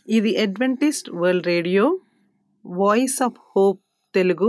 ఇది Adventist World Radio Voice of Hope Telugu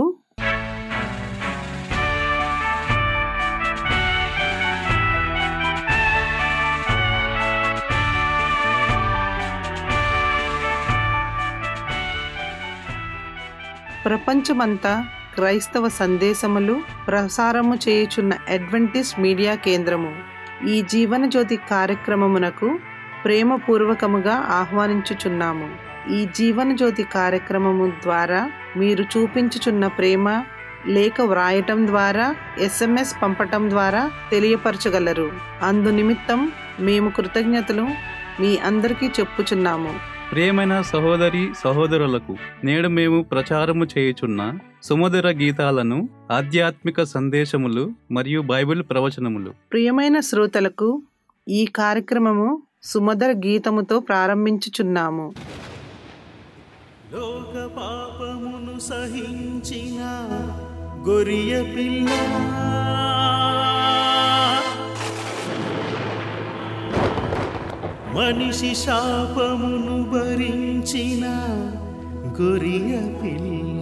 ప్రపంచమంతా క్రైస్తవ సందేశములు ప్రసారము చేయుచున్న అడ్వెంటిస్ట్ మీడియా కేంద్రము ఈ జీవనజ్యోతి కార్యక్రమమునకు ప్రేమపూర్వకముగా ఆహ్వానించుచున్నాము ఈ జీవనజ్యోతి కార్యక్రమము ద్వారా మీరు చూపించుచున్న ప్రేమ లేఖ వ్రాయటం ద్వారా ఎస్ఎంఎస్ పంపటం ద్వారా తెలియపరచగలరు అందు నిమిత్తం మేము కృతజ్ఞతలు మీ అందరికీ చెప్పుచున్నాము ప్రియమైన సహోదరి సహోదరులకు నేడు మేము ప్రచారము చేయుచున్న సుమధుర గీతాలను ఆధ్యాత్మిక సందేశములు మరియు బైబిల్ ప్రవచనములు ప్రియమైన శ్రోతలకు ఈ కార్యక్రమము సుమధుర గీతముతో ప్రారంభించుచున్నాము లోక పాపమును సహించిన గొరియ పిల్ల మనిషి శాపమును భరించిన గొరియ పిల్ల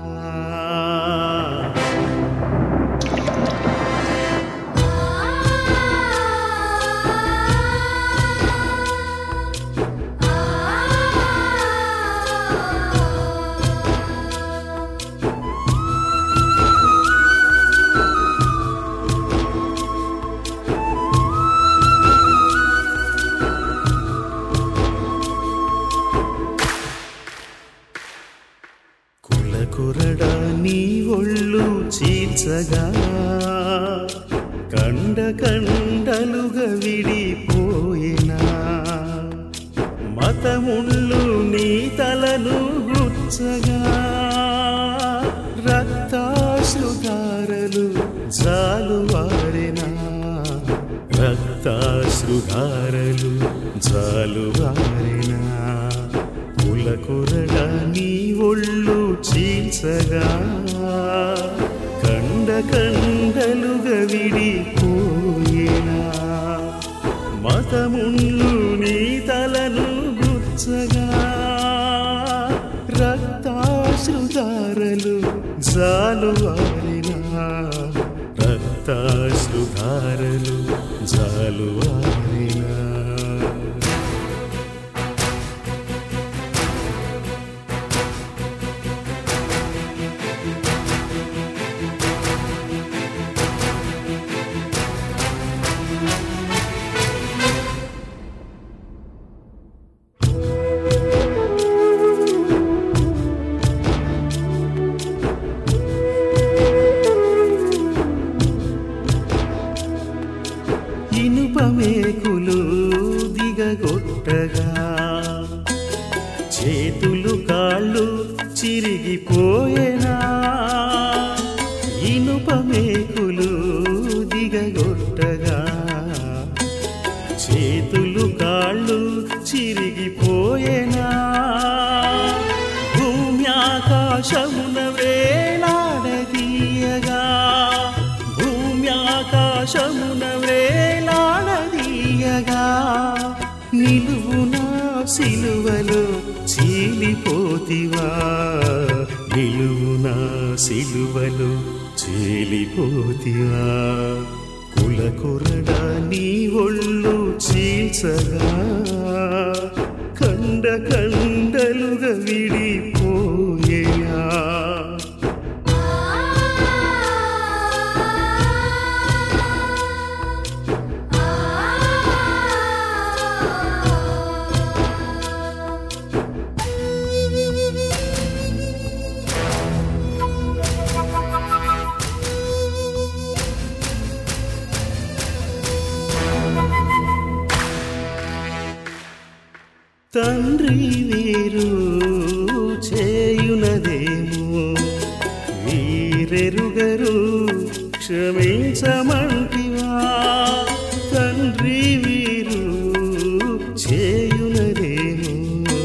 కులకురడ నీ ఒళ్ళు చీల్చగా కండ కండలుగా విడిపోయినా మతముళ్ళు నీ తలను గుచ్చగా రక్తాశ్రుధారలు జాలువారినా రక్తాశ్రుధారలు జాలువారినా కులకురడ నీ ఒళ్ళు చీల్చగా కండ కండలుగా విడిపోయినా మతముళ్ళు నీ తలను గుచ్చగా రక్తాశ్రుధారలు జాలువారినా రక్తాశ్రుధారలు జాలువారినా ఇనుపమేకులు దిగగొట్టగా చేతులు కాళ్ళు చిరిగిపోయేనా ఇనుపమేకులు దిగగొట్టగా చేతులు కాళ్ళు చిరిగిపోయేనా భూమి ఆకాశమున వేలాడదీయగా భూమి ఆకాశమున వేలాడదీయగా నిలువునా సిలువలో చీలిపోతివా నిలువునా సిలువలో చీలిపోతివా కులకురడ నీ ఒళ్ళు చీల్చగా కండ కండలుగా విడిపోయేయా తండ్రి వీరు చేయునదేమో వీరెరుగరు క్షమించమంటివా తండ్రి వీరు చేయునదేమో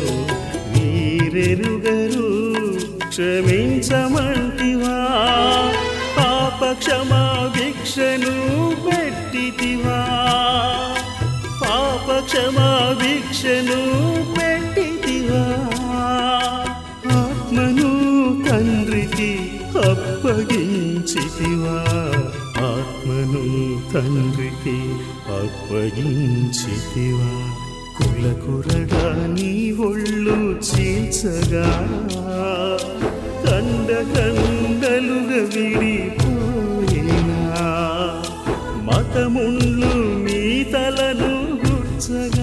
వీరెరుగరు క్షమించమంటివా పాప క్షమా భిక్షను పెట్టితివా పాప క్షమా భిక్షను పెట్టితివా అప్పగించితివా ఆత్మను తండ్రికి అప్పగించితివా కులకురడా నీ ఒళ్ళు చీల్చగా కండ కండలుగా విడిపోయినా మతముండ్లు మీ తలను గుర్చగా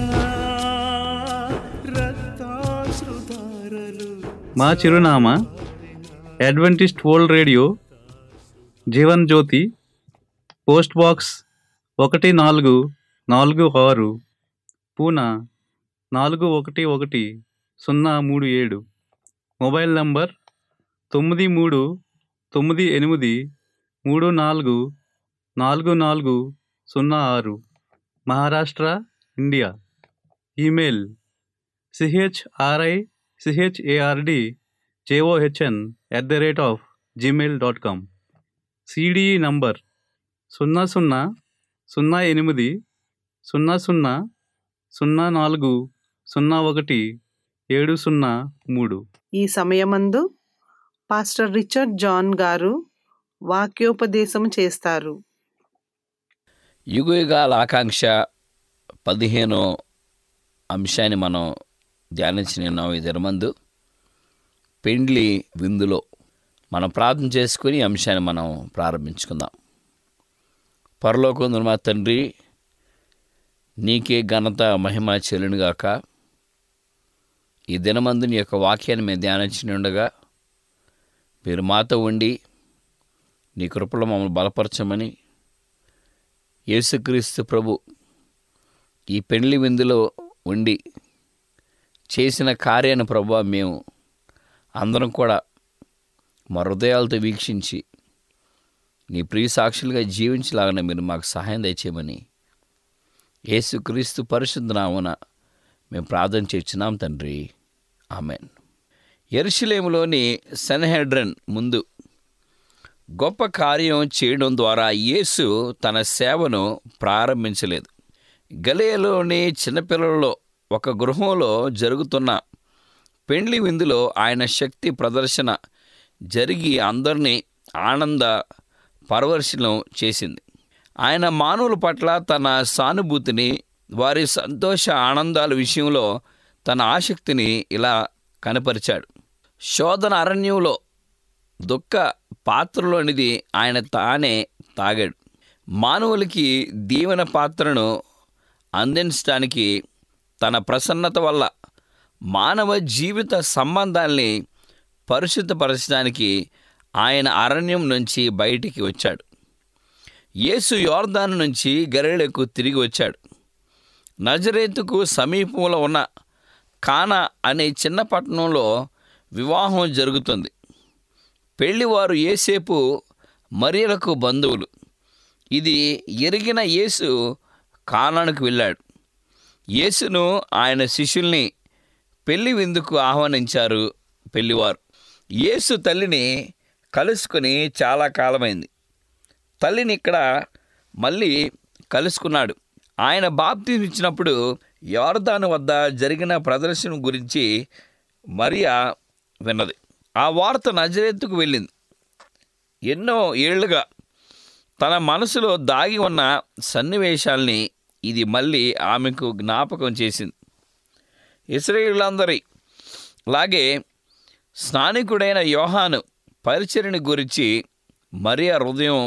రక్తాశ్రుధారలు మా చిరునామా Adventist World Radio Jeevan Jyothi post box ఒకటి నాలుగు నాలుగు ఆరు పూనా నాలుగు ఒకటి ఒకటి సున్నా మూడు ఏడు మొబైల్ నంబర్ తొమ్మిది మూడు తొమ్మిది ఎనిమిది మూడు నాలుగు నాలుగు నాలుగు సున్నా ఆరు Maharashtra India email C H R I C H A R D J O H N at the rate of Gmail dot com C D E number సున్నా సున్నా సున్నా ఎనిమిది సున్నా సున్నా సున్నా నాలుగు సున్నా ఒకటి ఏడు సున్నా మూడు ఈ సమయమందు పాస్టర్ రిచర్డ్ జాన్ గారు వాక్యోపదేశం చేస్తారు యుగయుగాల ఆకాంక్ష పదిహేనో అంశాన్ని మనం ధ్యానించినాం ఈ దినమందు పెండ్లి విందులో మనం ప్రార్థన చేసుకుని ఈ అంశాన్ని మనం ప్రారంభించుకుందాం పరలోకం మా తండ్రి నీకే ఘనత మహిమ చెల్లునుగాక ఈ దినమందు నీ యొక్క వాక్యాన్ని మేము ధ్యానించి ఉండగా మీరు మాతో ఉండి నీ కృపలో మమ్మల్ని బలపరచమని యేసుక్రీస్తు ప్రభు ఈ పెళ్లి విందులో ఉండి చేసిన కార్యాన్ని ప్రభు మేము అందరం కూడా మా హృదయాలతో వీక్షించి నీ ప్రియ సాక్షులుగా జీవించలాగానే మీరు మాకు సహాయం దయచేయమని యేసుక్రీస్తు పరిశుద్ధ నామున మేము ప్రార్థన చేస్తున్నాం తండ్రి ఆమెన్ ఎరుషలేములోని సెన్హెడ్రన్ ముందు గొప్ప కార్యం చేయడం ద్వారా యేసు తన సేవను ప్రారంభించలేదు గలియలోని చిన్నపిల్లలలో ఒక గృహంలో జరుగుతున్న పెండ్లి విందులో ఆయన శక్తి ప్రదర్శన జరిగి అందరినీ ఆనంద పరవర్శనం చేసింది ఆయన మానవుల పట్ల తన సానుభూతిని వారి సంతోష ఆనందాల విషయంలో తన ఆసక్తిని ఇలా కనపరిచాడు శోధన అరణ్యంలో దుఃఖ పాత్రలోనిది ఆయన తానే తాగాడు మానవులకి దీవెన పాత్రను అందించడానికి తన ప్రసన్నత వల్ల మానవ జీవిత సంబంధాల్ని పరిశుద్ధపరచడానికి ఆయన అరణ్యం నుంచి బయటికి వచ్చాడు యేసు యోర్దాను నుంచి గరేలకు తిరిగి వచ్చాడు నజరేతుకు సమీపంలో ఉన్న కానా అనే చిన్న పట్టణంలో వివాహం జరుగుతుంది పెళ్లివారు ఏసేపు మరియలకు బంధువులు ఇది ఎరిగిన యేసు కానానికి వెళ్ళాడు యేసును ఆయన శిష్యుల్ని పెళ్లి విందుకు ఆహ్వానించారు పెళ్లివారు యేసు తల్లిని కలుసుకొని చాలా కాలమైంది తల్లిని ఇక్కడ మళ్ళీ కలుసుకున్నాడు ఆయన బాప్తిజం ఇచ్చినప్పుడు యోర్దాను వద్ద జరిగిన ప్రదర్శన గురించి మరియా విన్నది ఆ వార్త నజరేత్తుకు వెళ్ళింది ఎన్నో ఏళ్లుగా తన మనసులో దాగి ఉన్న సన్నివేశాల్ని ఇది మళ్ళీ ఆమెకు జ్ఞాపకం చేసింది ఇస్రాయేళ్ళందరి లాగే స్నానికుడైన యోహాను పరిచర్ని గురించి మరియా హృదయం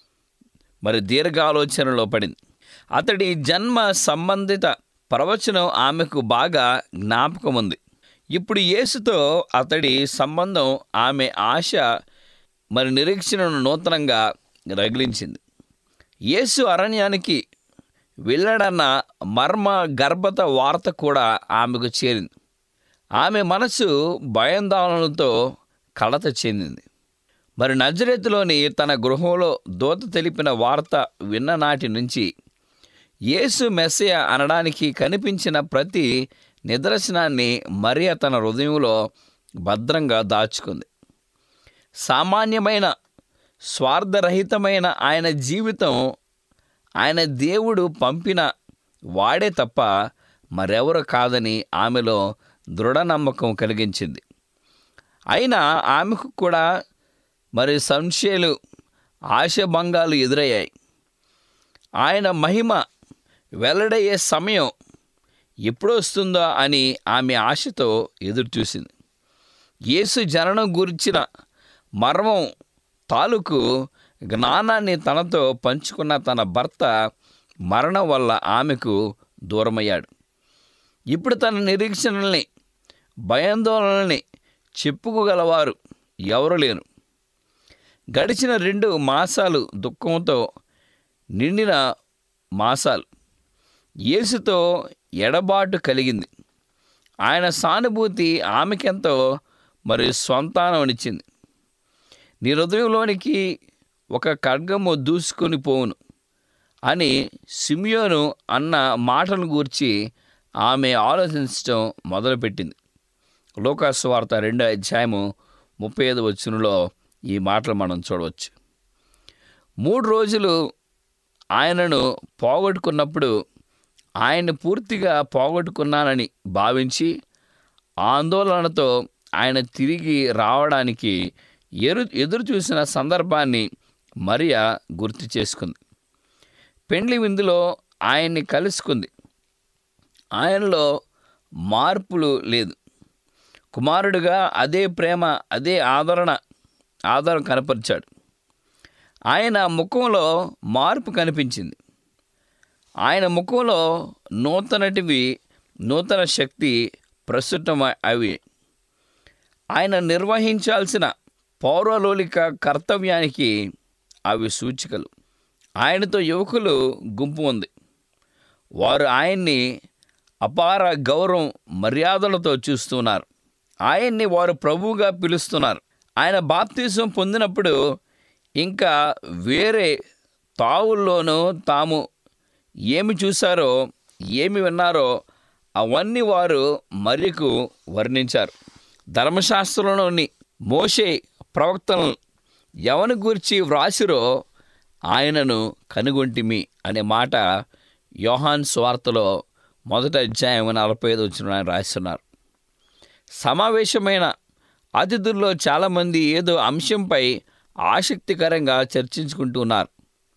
మరి దీర్ఘాలోచనలో పడింది అతడి జన్మ సంబంధిత ప్రవచనం ఆమెకు బాగా జ్ఞాపకం ఉంది ఇప్పుడు యేసుతో అతడి సంబంధం ఆమె ఆశ మరి నిరీక్షణను నూతనంగా రగిలించింది యేసు అరణ్యానికి వెళ్ళడన్న మర్మ గర్భత వార్త కూడా ఆమెకు చేరింది ఆమె మనసు భయాందోళనలతో కలత చెందింది మరి నజరెత్తులోని తన గృహంలో దూత తెలిపిన వార్త విన్న నాటి నుంచి యేసు మెస్సయ అనడానికి కనిపించిన ప్రతి నిదర్శనాన్ని మరియ తన హృదయంలో భద్రంగా దాచుకుంది సామాన్యమైన స్వార్థరహితమైన ఆయన జీవితం ఆయన దేవుడు పంపిన వాడే తప్ప మరెవరు కాదని ఆమెలో దృఢ నమ్మకం కలిగించింది అయినా ఆమెకు కూడా మరి సంశయాలు ఆశభంగాలు ఎదురయ్యాయి ఆయన మహిమ వెల్లడయ్యే సమయం ఎప్పుడు వస్తుందో అని ఆమె ఆశతో ఎదురుచూసింది యేసు జననం గురించిన మర్మం తాలూకు జ్ఞానాన్ని తనతో పంచుకున్న తన భర్త మరణం వల్ల ఆమెకు దూరమయ్యాడు ఇప్పుడు తన నిరీక్షణల్ని భయాందోళనల్ని చెప్పుకోగలవారు ఎవరు లేరు గడిచిన రెండు మాసాలు దుఃఖంతో నిండిన మాసాలు యేసుతో ఎడబాటు కలిగింది ఆయన సానుభూతి ఆమెకెంతో మరి స్వంతానమనిచ్చింది నీ హృదయంలోనికి ఒక ఖడ్గము దూసుకొని పోవును అని సిమియోను అన్న మాటను గూర్చి ఆమె ఆలోచించడం మొదలుపెట్టింది లోకాసు వార్త రెండో అధ్యాయము ముప్పై ఐదు వచ్చునులో ఈ మాటలు మనం చూడవచ్చు మూడు రోజులు ఆయనను పోగొట్టుకున్నప్పుడు ఆయన్ని పూర్తిగా పోగొట్టుకున్నానని భావించి ఆందోళనతో ఆయన తిరిగి రావడానికి ఎరు ఎదురు చూసిన సందర్భాన్ని మరియా గుర్తు చేసుకుంది పెండ్లి విందులో ఆయన్ని కలుసుకుంది ఆయనలో మార్పులు లేదు కుమారుడుగా అదే ప్రేమ అదే ఆదరణ ఆదరణ కనపరిచాడు ఆయన ముఖంలో మార్పు కనిపించింది ఆయన ముఖంలో నూతనటివి నూతన శక్తి ప్రస్తుతం అవి ఆయన నిర్వహించాల్సిన పౌరలోలిక కర్తవ్యానికి అవి సూచికలు ఆయనతో యువకులు గుంపు ఉంది వారు ఆయన్ని అపార గౌరవం మర్యాదలతో చూస్తున్నారు ఆయన్ని వారు ప్రభువుగా పిలుస్తున్నారు ఆయన బాప్తీసం పొందినప్పుడు ఇంకా వేరే తావుల్లోనూ తాము ఏమి చూశారో ఏమి విన్నారో అవన్నీ వారు మరియకు వర్ణించారు ధర్మశాస్త్రంలోని మోషే ప్రవక్తలను ఎవని గూర్చి వ్రాసిరో ఆయనను కనుగొంటిమి అనే మాట యోహాన్ స్వార్తలో మొదటి అధ్యాయం నలభై ఐదు వచ్చిన ఆయన రాస్తున్నారు సమావేశమైన అతిథుల్లో చాలామంది ఏదో అంశంపై ఆసక్తికరంగా చర్చించుకుంటున్నారు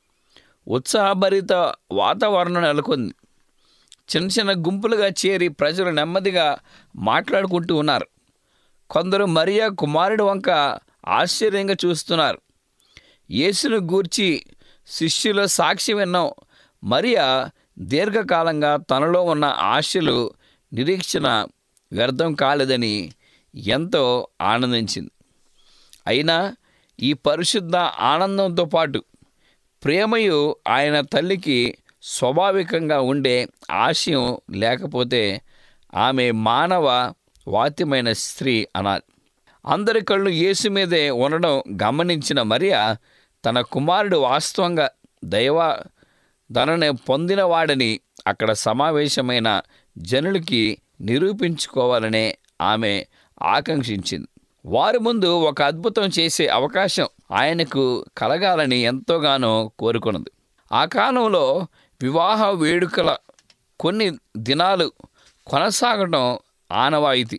ఉత్సాహభరిత వాతావరణం నెలకొంది చిన్న చిన్న గుంపులుగా చేరి ప్రజలు నెమ్మదిగా మాట్లాడుకుంటూ ఉన్నారు కొందరు మరియా కుమారుడు వంక ఆశ్చర్యంగా చూస్తున్నారు యేసును గూర్చి శిష్యుల సాక్షి విన్నాం మరియా దీర్ఘకాలంగా తనలో ఉన్న ఆశలు నిరీక్షణ వ్యర్థం కాలేదని ఎంతో ఆనందించింది అయినా ఈ పరిశుద్ధ ఆనందంతో పాటు ప్రేమయు ఆయన తల్లికి స్వాభావికంగా ఉండే ఆశయం లేకపోతే ఆమె మానవ వాత్యమైన స్త్రీ అనాలి అందరి కళ్ళు యేసు మీదే ఉండడం గమనించిన మరియా తన కుమారుడు వాస్తవంగా దైవ ధనని పొందినవాడని అక్కడ సమావేశమైన జనులకి నిరూపించుకోవాలనే ఆమె ఆకాంక్షించింది వారి ముందు ఒక అద్భుతం చేసే అవకాశం ఆయనకు కలగాలని ఎంతోగానో కోరుకున్నది ఆ కాలంలో వివాహ వేడుకల కొన్ని దినాలు కొనసాగడం ఆనవాయితీ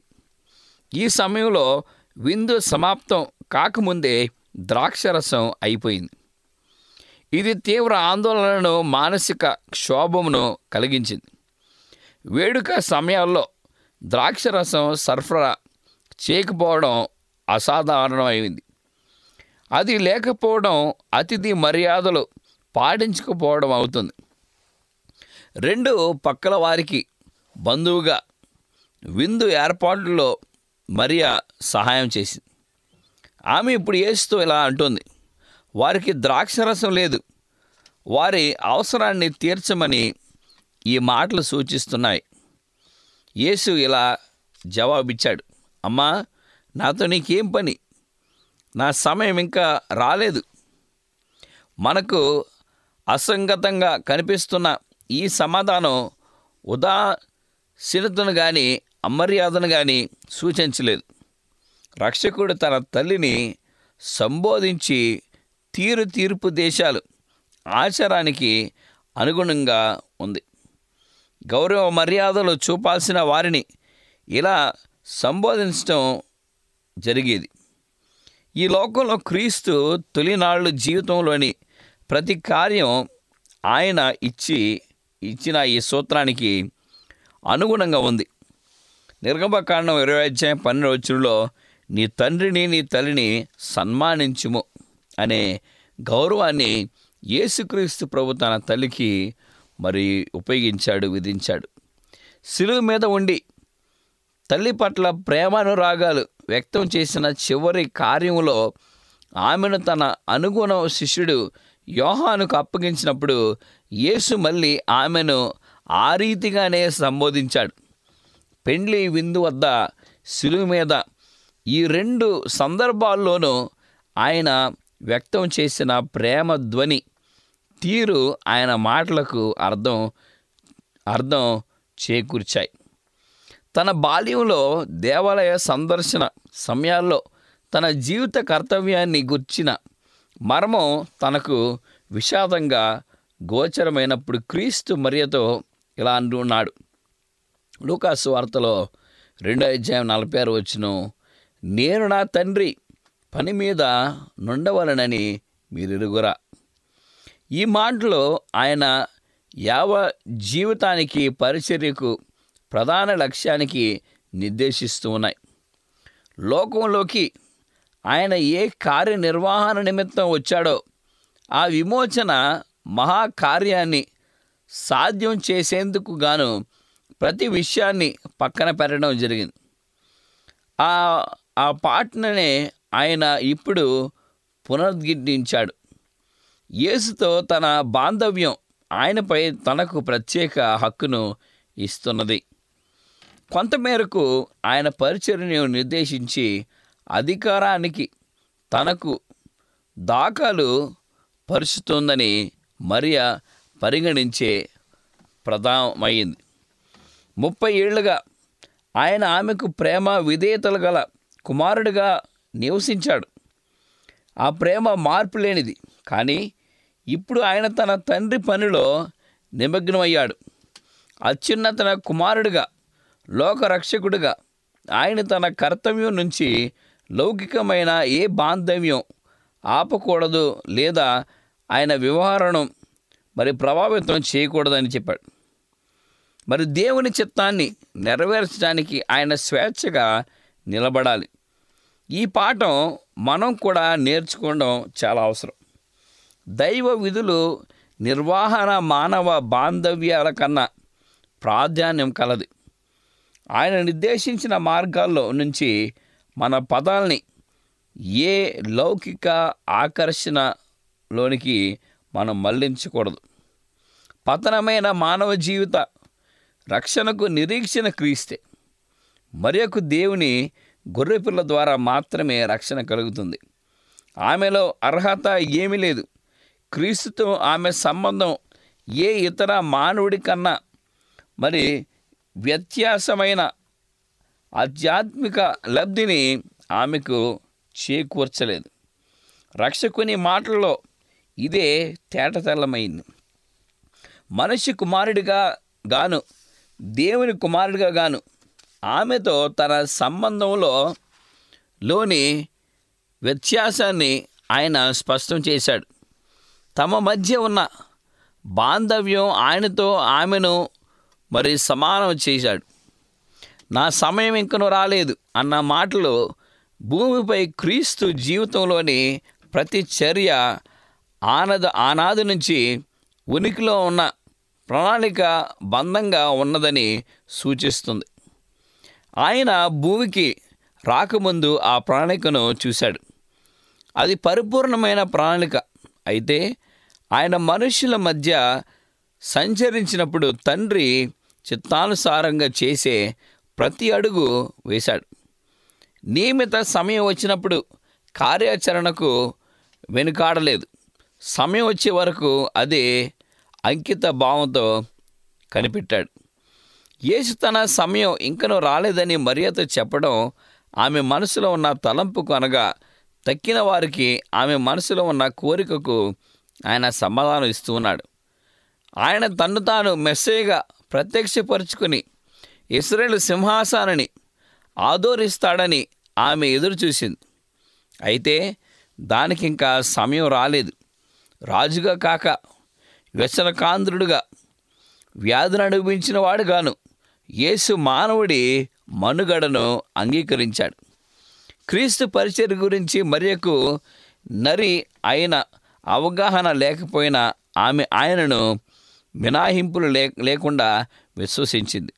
ఈ సమయంలో విందు సమాప్తం కాకముందే ద్రాక్షరసం అయిపోయింది ఇది తీవ్ర ఆందోళనను మానసిక క్షోభమును కలిగించింది వేడుక సమయాల్లో ద్రాక్షరసం సరఫరా చేయకపోవడం అసాధారణమైంది అది లేకపోవడం అతిథి మర్యాదలు పాటించకపోవడం అవుతుంది రెండు పక్కల వారికి బంధువుగా విందు ఏర్పాట్లలో మరియా సహాయం చేసింది ఆమె ఇప్పుడు యేసుతో ఇలా అంటుంది వారికి ద్రాక్షరసం లేదు వారి అవసరాన్ని తీర్చమని ఈ మాటలు సూచిస్తున్నాయి యేసు ఇలా జవాబిచ్చాడు అమ్మా నాతో నీకేం పని నా సమయం ఇంకా రాలేదు మనకు అసంగతంగా కనిపిస్తున్న ఈ సమాధానం ఉదాసీనతను కానీ అమర్యాదను కానీ సూచించలేదు రక్షకుడు తన తల్లిని సంబోధించి తీరు తీర్పు దేశాలు ఆచారానికి అనుగుణంగా ఉంది గౌరవ మర్యాదలు చూపాల్సిన వారిని ఇలా సంబోధించడం జరిగేది ఈ లోకంలో క్రీస్తు తొలినాళ్ళు జీవితంలోని ప్రతి కార్యం ఆయన ఇచ్చి ఇచ్చిన ఈ సూత్రానికి అనుగుణంగా ఉంది నిర్గమకాండం ఇరవై అధ్యాయం పన్నెండు వచ్చులో నీ తండ్రిని నీ తల్లిని సన్మానించుము అనే గౌరవాన్ని యేసుక్రీస్తు ప్రభు తన తల్లికి మరి ఉపయోగించాడు విధించాడు శిలువ మీద ఉండి తల్లి పట్ల ప్రేమానురాగాలు వ్యక్తం చేసిన చివరి కార్యములో ఆమెను తన అనుగుణ శిష్యుడు యోహానుకు అప్పగించినప్పుడు యేసు మళ్ళీ ఆమెను ఆ రీతిగానే సంబోధించాడు పెండ్లి విందు వద్ద శిలువ మీద ఈ రెండు సందర్భాల్లోనూ ఆయన వ్యక్తం చేసిన ప్రేమ ధ్వని తీరు ఆయన మాటలకు అర్థం అర్థం చేకూర్చాయి తన బాల్యంలో దేవాలయ సందర్శన సమయాల్లో తన జీవిత కర్తవ్యాన్ని గుర్చిన మర్మం తనకు విషాదంగా గోచరమైనప్పుడు క్రీస్తు మరియతో ఇలా అంటున్నాడు లూకాసు వార్తలో రెండో అధ్యాయం నలభై ఆరు వచ్చును నేను నా తండ్రి పని మీద నుండవలనని మీరిరుగురా ఈ మాటలో ఆయన యావ జీవితానికి పరిచర్యకు ప్రధాన లక్ష్యానికి నిర్దేశిస్తూ ఉన్నాయి లోకంలోకి ఆయన ఏ కార్యనిర్వహణ నిమిత్తం వచ్చాడో ఆ విమోచన మహాకార్యాన్ని సాధ్యం చేసేందుకు గాను ప్రతి విషయాన్ని పక్కన పెట్టడం జరిగింది ఆ ఆ పాటనే ఆయన ఇప్పుడు పునరుద్ఘించాడు యేసుతో తన బాంధవ్యం ఆయనపై తనకు ప్రత్యేక హక్కును ఇస్తున్నది కొంతమేరకు ఆయన పరిచర్యను నిర్దేశించి అధికారానికి తనకు దాఖలు పరుచుతోందని మరియా పరిగణించే ప్రధానమైంది ముప్పై ఏళ్లుగా ఆయన ఆమెకు ప్రేమ విధేయతలు గల కుమారుడిగా నివసించాడు ఆ ప్రేమ మార్పు లేనిది కానీ ఇప్పుడు ఆయన తన తండ్రి పనిలో నిమగ్నమయ్యాడు అత్యున్నతన కుమారుడిగా లోకరక్షకుడిగా ఆయన తన కర్తవ్యం నుంచి లౌకికమైన ఏ బాంధవ్యం ఆపకూడదు లేదా ఆయన వ్యవహారం మరి ప్రభావితం చేయకూడదని చెప్పాడు మరి దేవుని చిత్తాన్ని నెరవేర్చడానికి ఆయన స్వేచ్ఛగా నిలబడాలి ఈ పాఠం మనం కూడా నేర్చుకోవడం చాలా అవసరం దైవ విధులు నిర్వహణ మానవ బాంధవ్యాల కన్నా ప్రాధాన్యం కలది ఆయన నిర్దేశించిన మార్గాల్లో నుంచి మన పదాల్ని ఏ లౌకిక ఆకర్షణలోనికి మనం మళ్లించకూడదు పతనమైన మానవ జీవిత రక్షణకు నిరీక్షణ క్రీస్తే మరియకు దేవుని గొర్రెపిల్ల ద్వారా మాత్రమే రక్షణ కలుగుతుంది ఆమెలో అర్హత ఏమీ లేదు క్రీస్తుతో ఆమె సంబంధం ఏ ఇతర మానవుడి కన్నా మరి వ్యత్యాసమైన ఆధ్యాత్మిక లబ్ధిని ఆమెకు చేకూర్చలేదు రక్షకుని మాటల్లో ఇదే తేటతెల్లమైంది మనిషి కుమారుడిగా గాను దేవుని కుమారుడిగా గాను ఆమెతో తన సంబంధంలో లోని వ్యత్యాసాన్ని ఆయన స్పష్టం చేశాడు తమ మధ్య ఉన్న బాంధవ్యం ఆయనతో ఆమెను మరి సమానం చేశాడు నా సమయం ఇంకను రాలేదు అన్న మాటలు భూమిపై క్రీస్తు జీవితంలోని ప్రతి చర్య ఆనద ఆనాది నుంచి ఉనికిలో ఉన్న ప్రణాళిక బంధంగా ఉన్నదని సూచిస్తుంది ఆయన భూమికి రాకముందు ఆ ప్రణాళికను చూశాడు అది పరిపూర్ణమైన ప్రణాళిక అయితే ఆయన మనుషుల మధ్య సంచరించినప్పుడు తండ్రి చిత్తానుసారంగా చేసే ప్రతి అడుగు వేశాడు నియమిత సమయం వచ్చినప్పుడు కార్యాచరణకు వెనుకాడలేదు సమయం వచ్చే వరకు అదే అంకిత భావంతో కనిపెట్టాడు యేసు తన సమయం ఇంకనూ రాలేదని మర్యాద చెప్పడం ఆమె మనసులో ఉన్న తలంపుకు అనగా తక్కిన వారికి ఆమె మనసులో ఉన్న కోరికకు ఆయన సమాధానం ఇస్తూ ఉన్నాడు ఆయన తన్ను తాను మెస్సేగా ప్రత్యక్షపరుచుకుని ఇస్రాయేల్ సింహాసనాన్ని ఆదోరిస్తాడని ఆమె ఎదురు చూసింది అయితే దానికి ఇంకా సమయం రాలేదు రాజుగా కాక వ్యసనకాంధ్రుడుగా వ్యాధిని అనుభవించిన వాడుగాను యేసు మానవుడి మనుగడను అంగీకరించాడు క్రీస్తు పరిచయ గురించి మరియకు నరి అయిన అవగాహన లేకపోయినా ఆమె ఆయనను మినాహింపులు లే లేకుండా విశ్వసించింది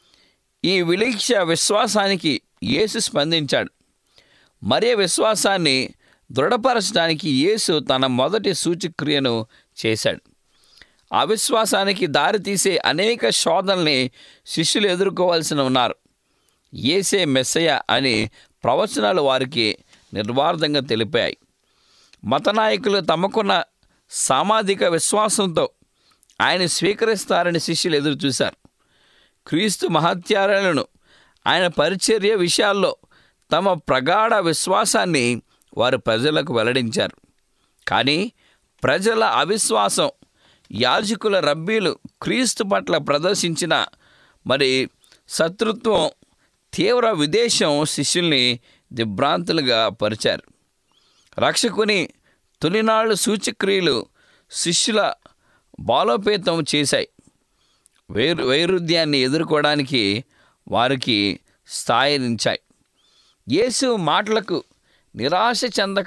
ఈ విలీక్ష విశ్వాసానికి యేసు స్పందించాడు మరియ విశ్వాసాన్ని దృఢపరచడానికి యేసు తన మొదటి సూచక్రియను చేశాడు అవిశ్వాసానికి దారితీసే అనేక శోధనల్ని శిష్యులు ఎదుర్కోవాల్సి ఉన్నారు ఏసే మెస్సయ అని ప్రవచనాలు వారికి నిర్వార్థంగా తెలిపాయి మత నాయకులు తమకున్న సామాజిక విశ్వాసంతో ఆయన స్వీకరిస్తారని శిష్యులు ఎదురు చూశారు క్రీస్తు మహత్యాలను ఆయన పరిచర్య విషయాల్లో తమ ప్రగాఢ విశ్వాసాన్ని వారు ప్రజలకు వెల్లడించారు కానీ ప్రజల అవిశ్వాసం యాజకుల రబ్బీలు క్రీస్తు పట్ల ప్రదర్శించిన మరి శత్రుత్వం తీవ్ర విదేశం శిష్యుల్ని దిగ్భ్రాంతులుగా పరిచారు రక్షకుని తొలినాళ్ళు సూచక్రియలు శిష్యుల బాలోపేతం చేశాయి వైరు వైరుధ్యాన్ని ఎదుర్కోవడానికి వారికి స్థాయినించాయి యేసు మాటలకు నిరాశ చెందక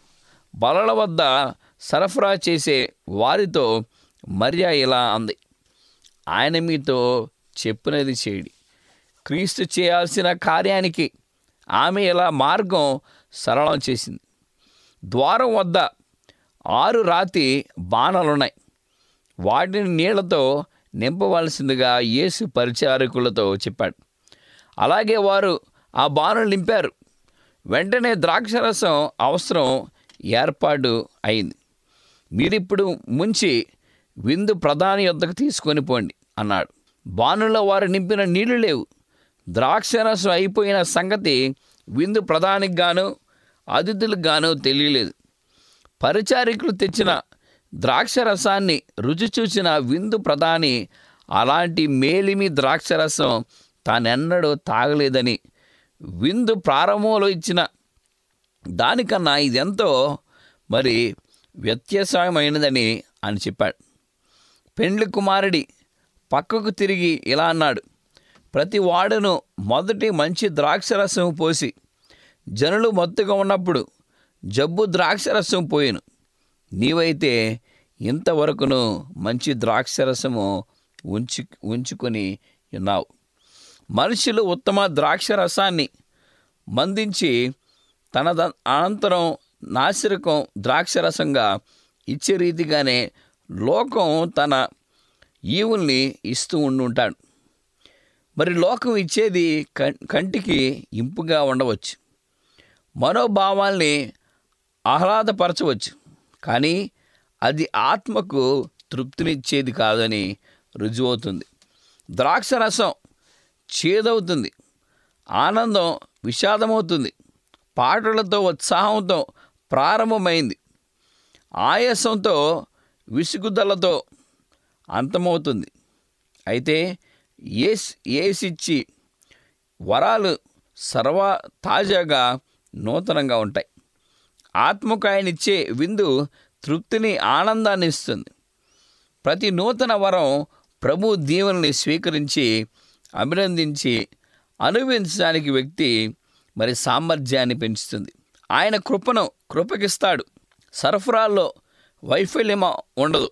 బలల వద్ద సరఫరా చేసే వారితో మర్య ఇలా అంది ఆయన మీతో చెప్పినది చేయడి క్రీస్తు చేయాల్సిన కార్యానికి ఆమె ఇలా మార్గం సరళం చేసింది ద్వారం వద్ద ఆరు రాతి బాణలున్నాయి వాటిని నీళ్లతో నింపవలసిందిగా యేసు పరిచారకులతో చెప్పాడు అలాగే వారు ఆ బాణలు నింపారు వెంటనే ద్రాక్షరసం అవసరం ఏర్పాటు అయింది మీరిప్పుడు ముంచి విందు ప్రధాని యొద్దకు తీసుకొని పోండి అన్నాడు బాణులో వారు నింపిన నీళ్లు లేవు ద్రాక్షరసం అయిపోయిన సంగతి విందు ప్రధానికి గాను అతిథులకు గాను తెలియలేదు పరిచారికులు తెచ్చిన ద్రాక్షరసాన్ని రుచి చూసిన విందు ప్రధాని అలాంటి మేలిమి ద్రాక్షరసం తానెన్నడూ తాగలేదని విందు ప్రారంభంలో ఇచ్చిన దానికన్నా ఇదెంతో మరి వ్యత్యాసమైనదని అని చెప్పాడు పెండ్లి కుమారుడి పక్కకు తిరిగి ఇలా అన్నాడు ప్రతి వాడును మొదటి మంచి ద్రాక్షరసం పోసి జనులు మత్తుగా ఉన్నప్పుడు జబ్బు ద్రాక్షరసం పోయిను నీవైతే ఇంతవరకును మంచి ద్రాక్షరసము ఉంచు ఉంచుకొని ఉన్నావు మనుషులు ఉత్తమ ద్రాక్షరసాన్ని మందించి తన ద- అనంతరం నాసిరకం ద్రాక్షరసంగా ఇచ్చే రీతిగానే లోకం తన ఈవుల్ని ఇస్తూ ఉండుంటాడు మరి లోకం ఇచ్చేది కం- కంటికి ఇంపుగా ఉండవచ్చు మనోభావాల్ని ఆహ్లాదపరచవచ్చు కానీ అది ఆత్మకు తృప్తినిచ్చేది కాదని రుజువవుతుంది ద్రాక్షరసం చేదవుతుంది ఆనందం విషాదమవుతుంది పాటలతో ఉత్సాహంతో ప్రారంభమైంది ఆయాసంతో విసుగుదలతో అంతమవుతుంది అయితే ఏస్ ఏసిచ్చి వరాలు సర్వ తాజాగా నూతనంగా ఉంటాయి ఆత్మకు ఆయన ఇచ్చే విందు తృప్తిని ఆనందాన్ని ఇస్తుంది ప్రతి నూతన వరం ప్రభు దీవెనని స్వీకరించి అభినందించి అనుభవించడానికి వ్యక్తి మరి సామర్థ్యాన్ని పెంచుతుంది ఆయన కృపను కృపకిస్తాడు సరఫరాల్లో వైఫల్యం ఉండదు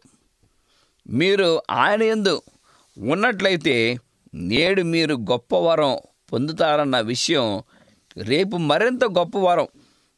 మీరు ఆయన యందు ఉన్నట్లయితే నేడు మీరు గొప్ప వరం పొందుతారన్న విషయం రేపు మరింత గొప్ప వరం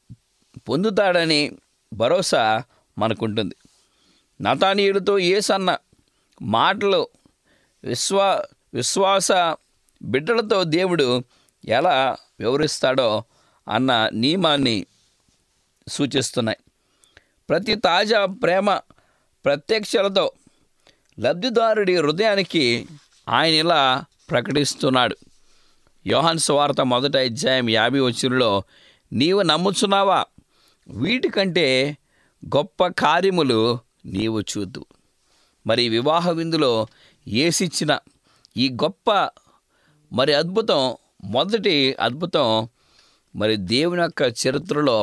పొందుతాడని భరోసా మనకుంటుంది నతానీయుడితో ఏసన్న మాటలు విశ్వా విశ్వాస బిడ్డలతో దేవుడు ఎలా వివరిస్తాడో అన్న నియమాన్ని సూచిస్తున్నాయి ప్రతి తాజా ప్రేమ ప్రత్యక్షలతో లబ్ధిదారుడి హృదయానికి ఆయన ఇలా ప్రకటిస్తున్నాడు యోహాన్ స్వార్త మొదట అధ్యాయం యాభై వచ్చినలో నీవు నమ్ముచున్నావా వీటికంటే గొప్ప కార్యములు నీవు చూద్దు మరి వివాహ విందులో ఏసిచ్చిన ఈ గొప్ప మరి అద్భుతం మొదటి అద్భుతం మరి దేవుని యొక్క చరిత్రలో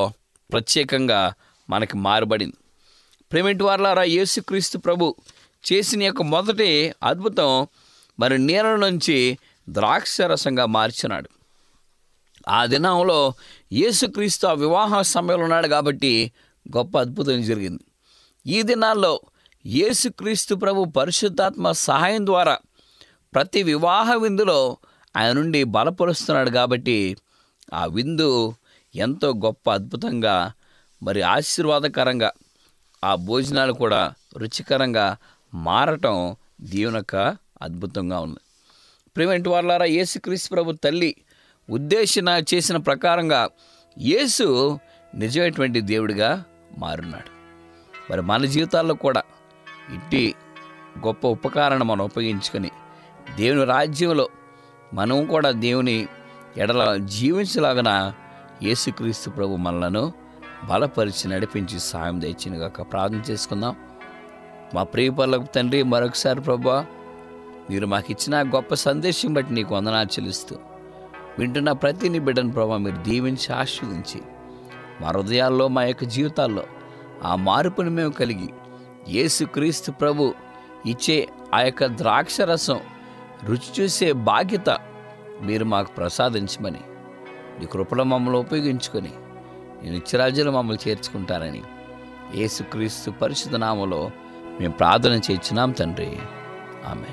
ప్రత్యేకంగా మనకి మారబడింది ప్రేమిటి వార్లారా యేసుక్రీస్తు ప్రభు చేసిన యొక్క మొదటి అద్భుతం మరి నీళ్ళ నుంచి ద్రాక్ష రసంగా మార్చినాడు ఆ దినంలో యేసుక్రీస్తు ఆ వివాహ సమయంలో ఉన్నాడు కాబట్టి గొప్ప అద్భుతం జరిగింది ఈ దినాల్లో యేసుక్రీస్తు ప్రభు పరిశుద్ధాత్మ సహాయం ద్వారా ప్రతి వివాహ విందులో ఆయన నుండి బలపరుస్తున్నాడు కాబట్టి ఆ విందు ఎంతో గొప్ప అద్భుతంగా మరి ఆశీర్వాదకరంగా ఆ భోజనాలు కూడా రుచికరంగా మారటం దీవెనక అద్భుతంగా ఉంది ప్రేమేంటి వాళ్ళారా యేసుక్రీస్తు ప్రభు తల్లి ఉద్దేశన చేసిన ప్రకారంగా యేసు నిజమైనటువంటి దేవుడిగా మారున్నాడు మరి మన జీవితాల్లో కూడా ఇట్టి గొప్ప ఉపకారాన్ని మనం ఉపయోగించుకొని దేవుని రాజ్యంలో మనం కూడా దేవుని ఎడల జీవించలాగన యేసుక్రీస్తు ప్రభు మనలను బలపరిచి నడిపించి సాయం తెచ్చినగాక ప్రార్థన చేసుకుందాం మా ప్రియపరులకు తండ్రి మరొకసారి ప్రభా మీరు మాకు ఇచ్చిన గొప్ప సందేశం బట్టి నీకు వందనాలు చెల్లిస్తూ వింటున్న ప్రతి నీ బిడ్డను ప్రభా మీరు దీవించి ఆశీర్వదించి మా హృదయాల్లో మా యొక్క జీవితాల్లో ఆ మార్పుని మేము కలిగి యేసుక్రీస్తు ప్రభు ఇచ్చే ఆ యొక్క ద్రాక్ష రసం రుచి చూసే బాధ్యత మీరు మాకు ప్రసాదించమని నీ కృపలో మమ్మల్ని ఉపయోగించుకొని నేను నిత్యరాజ్యంలో మమ్మల్ని చేర్చుకుంటారని యేసుక్రీస్తు పరిశుద్ధ నామలో మేము ప్రార్థన చేయించున్నాం తండ్రి ఆమె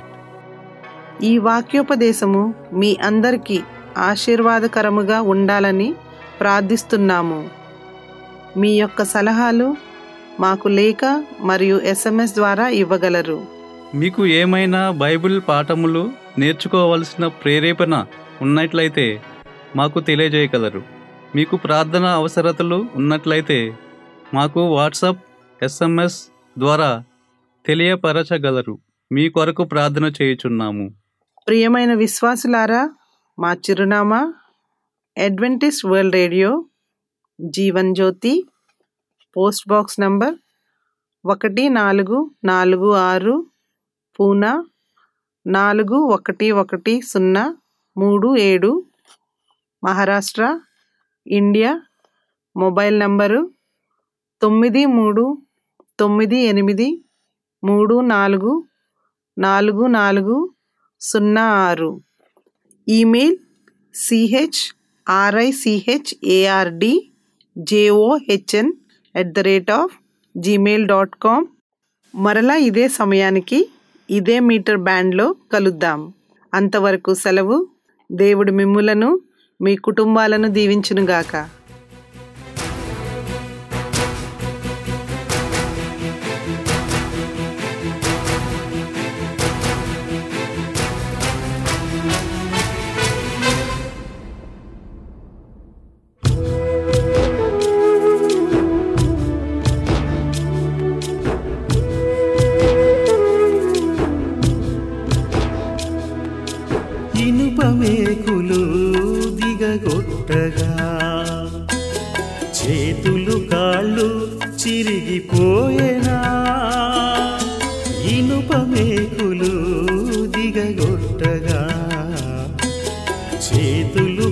ఈ వాక్యోపదేశము మీ అందరికీ ఆశీర్వాదకరముగా ఉండాలని ప్రార్థిస్తున్నాము మీ యొక్క సలహాలు మాకు లేఖ మరియు ఎస్ఎంఎస్ ద్వారా ఇవ్వగలరు మీకు ఏమైనా బైబిల్ పాఠములు నేర్చుకోవలసిన ప్రేరేపణ ఉన్నట్లయితే మాకు తెలియజేయగలరు మీకు ప్రార్థన అవసరతలు ఉన్నట్లయితే మాకు వాట్సాప్ ఎస్ఎంఎస్ ద్వారా తెలియపరచగలరు మీ కొరకు ప్రార్థన చేయుచున్నాము ప్రియమైన విశ్వాసులారా మా చిరునామా Adventist World Radio Jeevan Jyothi post box number ఒకటి నాలుగు నాలుగు ఆరు పూనా నాలుగు ఒకటి ఒకటి సున్నా మూడు ఏడు మహారాష్ట్ర ఇండియా మొబైల్ నంబరు తొమ్మిది మూడు తొమ్మిది ఎనిమిది మూడు నాలుగు నాలుగు నాలుగు సున్నా ఆరు email C H R I C H A R D J O H N at the rate of Gmail dot com మరలా ఇదే సమయానికి ఇదే మీటర్ బ్యాండ్లో కలుద్దాం అంతవరకు సెలవు దేవుడు మిమ్ములను మీ కుటుంబాలను దీవించునుగాక ఇనుపమేకులు దిగగొట్టగా చేతులు కాళ్ళు చిరిగిపోయేనా ఇనుపమేకులు దిగగొట్టగా చేతులు